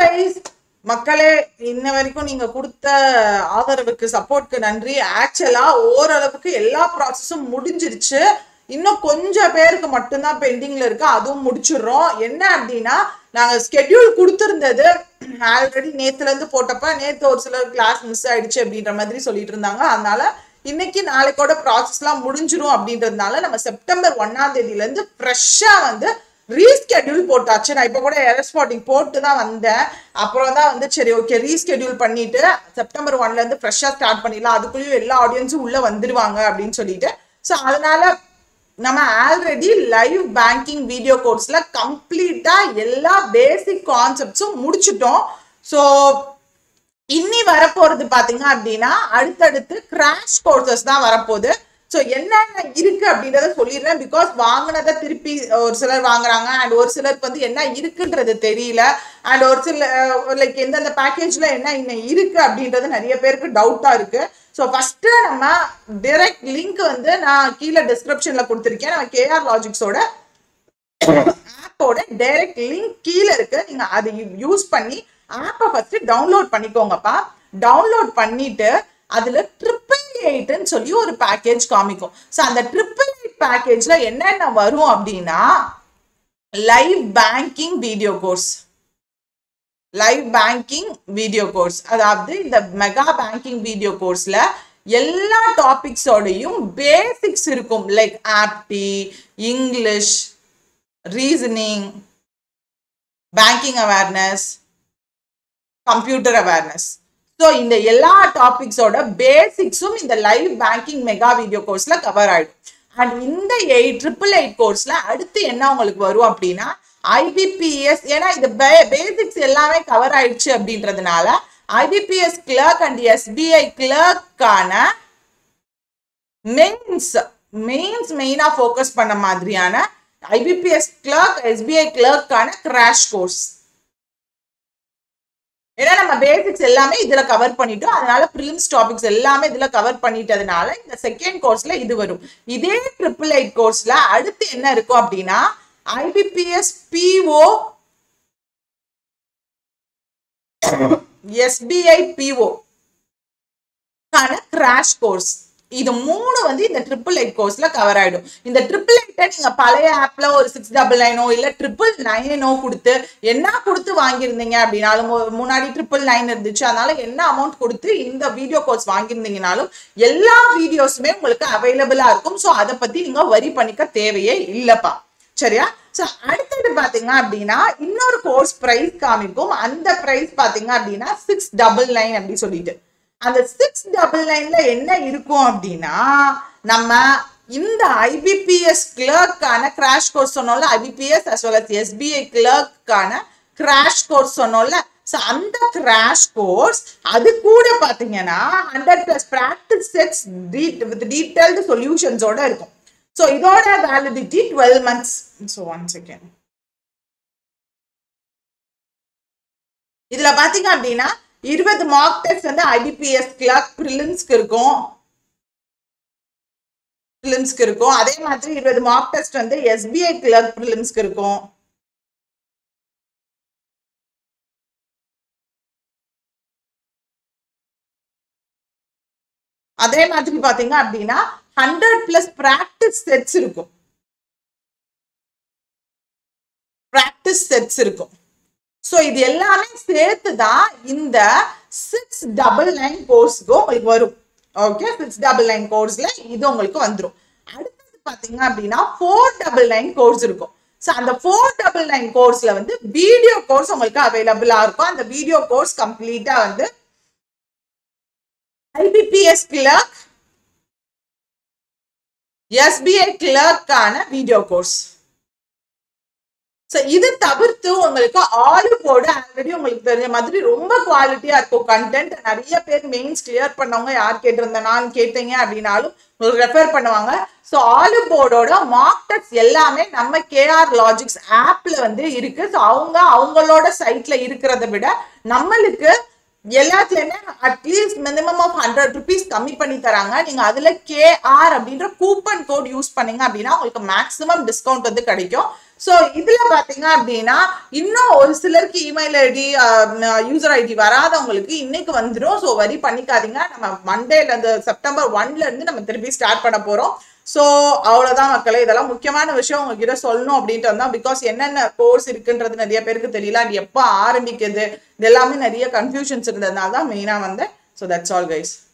guys மக்களே இன்ன வரைக்கும் நீங்க கொடுத்த ஆதரவுக்கு சப்போர்ட்க்கு நன்றி ஆக்சுவலா ஓரளவுக்கு எல்லா ப்ராசஸும் முடிஞ்சிருச்சு இன்னும் கொஞ்சம் பேருக்கு மட்டும்தான் பெண்டிங்ல இருக்கு அதுவும் முடிச்சிடுறோம் என்ன அப்படின்னா நாங்க ஸ்கெட்யூல் கொடுத்துருந்தது ஆல்ரெடி நேத்துல இருந்து போட்டப்ப நேத்து ஒரு சிலர் கிளாஸ் மிஸ் ஆயிடுச்சு அப்படின்ற மாதிரி சொல்லிட்டு இருந்தாங்க அதனால இன்னைக்கு நாளைக்கோட ப்ராசஸ்லாம் முடிஞ்சிரும் அப்படின்றதுனால நம்ம செப்டம்பர் ஒன்னாம் தேதியில இருந்து ஃப்ரெஷ்ஷா வந்து ரீஸ்கெடியூல் போட்டாச்சு நான் இப்போ கூட எரஸ்பாட்டிங் போட்டு தான் வந்தேன் அப்புறம் தான் வந்து சரி ஓகே ரீஸ்கெடியூல் பண்ணிட்டு செப்டம்பர் ஒன்ல இருந்து ஃப்ரெஷ்ஷாக ஸ்டார்ட் பண்ணிடலாம் அதுக்குள்ளேயும் எல்லா ஆடியன்ஸும் உள்ள வந்துருவாங்க அப்படின்னு சொல்லிட்டு ஸோ அதனால நம்ம ஆல்ரெடி லைவ் பேங்கிங் வீடியோ கோர்ஸ்ல கம்ப்ளீட்டா எல்லா பேசிக் கான்செப்ட்ஸும் முடிச்சிட்டோம் ஸோ இன்னி வரப்போறது பாத்தீங்க அப்படின்னா அடுத்தடுத்து கிராஷ் கோர்சஸ் தான் வரப்போகுது ஸோ என்னென்ன இருக்கு அப்படின்றத சொல்லிடுறேன் பிகாஸ் வாங்கினதை திருப்பி ஒரு சிலர் வாங்குறாங்க அண்ட் ஒரு சிலருக்கு வந்து என்ன இருக்குன்றது தெரியல அண்ட் ஒரு சில லைக் எந்தெந்த பேக்கேஜ்ல என்ன இன்னும் இருக்கு அப்படின்றது நிறைய பேருக்கு டவுட்டா இருக்கு ஸோ ஃபர்ஸ்ட் நம்ம டைரக்ட் லிங்க் வந்து நான் கீழே டிஸ்கிரிப்ஷன்ல கொடுத்துருக்கேன் நம்ம கேஆர் லாஜிக்ஸோட ஆப்போட டைரக்ட் லிங்க் கீழே இருக்கு நீங்க அதை யூஸ் பண்ணி ஆப்பை ஃபர்ஸ்ட் டவுன்லோட் பண்ணிக்கோங்கப்பா டவுன்லோட் பண்ணிட்டு அதுல ட்ரிபிள் எயிட்னு சொல்லி ஒரு பேக்கேஜ் காமிக்கும் ஸோ அந்த ட்ரிபிள் எயிட் பேக்கேஜ்ல என்னென்ன வரும் அப்படின்னா live banking video course live banking video course அதாவது இந்த மெகா பேங்கிங் வீடியோ கோர்ஸ்ல எல்லா டாபிக்ஸோடையும் பேசிக்ஸ் இருக்கும் like apti English reasoning banking awareness computer awareness so இந்த எல்லா டாபிக்ஸோட பேசிக்ஸும் இந்த லைவ் பேங்கிங் மெகா வீடியோ கோர்ஸ்ல கவர் ஆயிடும் அண்ட் இந்த எயிட் ட்ரிபிள் எயிட் கோர்ஸ்ல அடுத்து என்ன உங்களுக்கு வரும் அப்படின்னா ஐபிபிஎஸ் ஏன்னா இந்த பேசிக்ஸ் எல்லாமே கவர் ஆயிடுச்சு அப்படின்றதுனால ஐபிபிஎஸ் கிளர்க் அண்ட் எஸ்பிஐ கிளர்க்கான மெயின்ஸ் மெயின்ஸ் மெயினா ஃபோக்கஸ் பண்ண மாதிரியான ஐபிபிஎஸ் கிளர்க் எஸ்பிஐ கிளர்க்கான கிராஷ் கோர்ஸ் ஏன்னா நம்ம பேசிக்ஸ் எல்லாமே இதுல கவர் பண்ணிட்டோம் அதனால ப்ரிலிம்ஸ் டாபிக்ஸ் எல்லாமே இதுல கவர் பண்ணிட்டதுனால இந்த செகண்ட் கோர்ஸ்ல இது வரும் இதே ட்ரிபிள் எயிட் கோர்ஸ்ல அடுத்து என்ன இருக்கும் அப்படின்னா IBPS PO SBI PO crash course இது மூணு வந்து இந்த ட்ரிபிள் எயிட் கோர்ஸ்ல கவர் ஆயிடும் இந்த ட்ரிபிள் எயிட்டை நீங்க பழைய ஆப்ல ஒரு சிக்ஸ் டபுள் நைனோ இல்ல ட்ரிபிள் நைனோ கொடுத்து என்ன கொடுத்து வாங்கியிருந்தீங்க அப்படின்னாலும் முன்னாடி ட்ரிபிள் நைன் இருந்துச்சு அதனால என்ன அமௌண்ட் கொடுத்து இந்த வீடியோ கோர்ஸ் வாங்கியிருந்தீங்கனாலும் எல்லா வீடியோஸுமே உங்களுக்கு அவைலபிளா இருக்கும் ஸோ அதை பத்தி நீங்க வரி பண்ணிக்க தேவையே இல்லப்பா சரியா ஸோ அடுத்தது பாத்தீங்க அப்படின்னா இன்னொரு கோர்ஸ் ப்ரைஸ் காமிக்கும் அந்த ப்ரைஸ் பாத்தீங்க அப்படின்னா சிக்ஸ் டபுள் நைன் அப்படி சொல்லிட்டு அந்த சிக்ஸ் டபுள் நைன்ல என்ன இருக்கும் அப்படின்னா நம்ம இந்த ஐபிபிஎஸ் கிளர்க்கான கிராஷ் கோர்ஸ் சொன்னோம்ல IBPS as well as SBI கிளர்க்கான கிராஷ் கோர்ஸ் சொன்னோம்ல ஸோ அந்த கிராஷ் கோர்ஸ் அது கூட பார்த்தீங்கன்னா hundred plus practice sets with detailed சொல்யூஷன்ஸோட இருக்கும் ஸோ இதோட validity twelve months so one second இதுல பாத்தீங்க அப்படின்னா இருபது மார்க் டெஸ்ட் வந்து ஐபிபிஎஸ் கிளாக் ப்ரிலிம்ஸ்க்கு இருக்கும் ப்ரிலிம்ஸ்க்கு இருக்கும் அதே மாதிரி இருபது மார்க் டெஸ்ட் வந்து எஸ்பிஐ கிளர்க் ப்ரிலிம்ஸ்க்கு இருக்கும் அதே மாதிரி பாத்தீங்க அப்படின்னா ஹண்ட்ரட் பிளஸ் பிராக்டிஸ் செட்ஸ் இருக்கும் பிராக்டிஸ் செட்ஸ் இருக்கும் ஸோ இது எல்லாமே சேர்த்து தான் இந்த சிக்ஸ் டபுள் நைன் கோர்ஸ்க்கு உங்களுக்கு வரும் ஓகே சிக்ஸ் டபுள் நைன் கோர்ஸ்ல இது உங்களுக்கு வந்துடும் அடுத்தது பார்த்தீங்க அப்படின்னா ஃபோர் டபுள் நைன் கோர்ஸ் இருக்கும் ஸோ அந்த ஃபோர் டபுள் நைன் கோர்ஸ்ல வந்து வீடியோ கோர்ஸ் உங்களுக்கு அவைலபிளா இருக்கும் அந்த வீடியோ கோர்ஸ் கம்ப்ளீட்டா வந்து ஐபிபிஎஸ் கிளர்க் எஸ்பிஐ கிளர்க்கான வீடியோ கோர்ஸ் ஸோ இது தவிர்த்து உங்களுக்கு ஆலிவோட ஆல்ரெடி உங்களுக்கு தெரிஞ்ச மாதிரி ரொம்ப குவாலிட்டியா இருக்கும் கண்டென்ட் நிறைய பேர் மெயின்ஸ் கிளியர் பண்ணவங்க யார் கேட்டிருந்த நான் கேட்டீங்க அப்படின்னாலும் உங்களுக்கு ரெஃபர் பண்ணுவாங்க ஸோ ஆலிபோர்டோட மார்க் டெஸ்ட் எல்லாமே நம்ம கேஆர் லாஜிக்ஸ் ஆப்ல வந்து இருக்கு ஸோ அவங்க அவங்களோட சைட்ல இருக்கிறத விட நம்மளுக்கு எல்லாத்துலயுமே at least minimum of hundred rupees கம்மி பண்ணி தராங்க நீங்க அதுல கேஆர் அப்படின்ற கூப்பன் கோட் யூஸ் பண்ணீங்க அப்படின்னா உங்களுக்கு மேக்ஸிமம் டிஸ்கவுண்ட் வந்து கிடைக்கும் ஸோ இதுல பாத்தீங்க அப்படின்னா இன்னும் ஒரு சிலருக்கு இமெயில் ஐடி யூசர் ஐடி வராதவங்களுக்கு இன்னைக்கு வந்துடும் ஸோ வரி பண்ணிக்காதீங்க நம்ம மண்டேல இருந்து செப்டம்பர் ஒன்ல இருந்து நம்ம திருப்பி ஸ்டார்ட் பண்ண போறோம் ஸோ அவ்வளோதான் மக்களே இதெல்லாம் முக்கியமான விஷயம் உங்ககிட்ட சொல்லணும் அப்படின்ட்டு வந்தா பிகாஸ் என்னென்ன கோர்ஸ் இருக்குன்றது நிறைய பேருக்கு தெரியல அது எப்போ ஆரம்பிக்குது இது எல்லாமே நிறைய கன்ஃபியூஷன்ஸ் இருந்ததுனால தான் மெயினாக வந்தேன் ஸோ தட்ஸ் ஆல் கைஸ்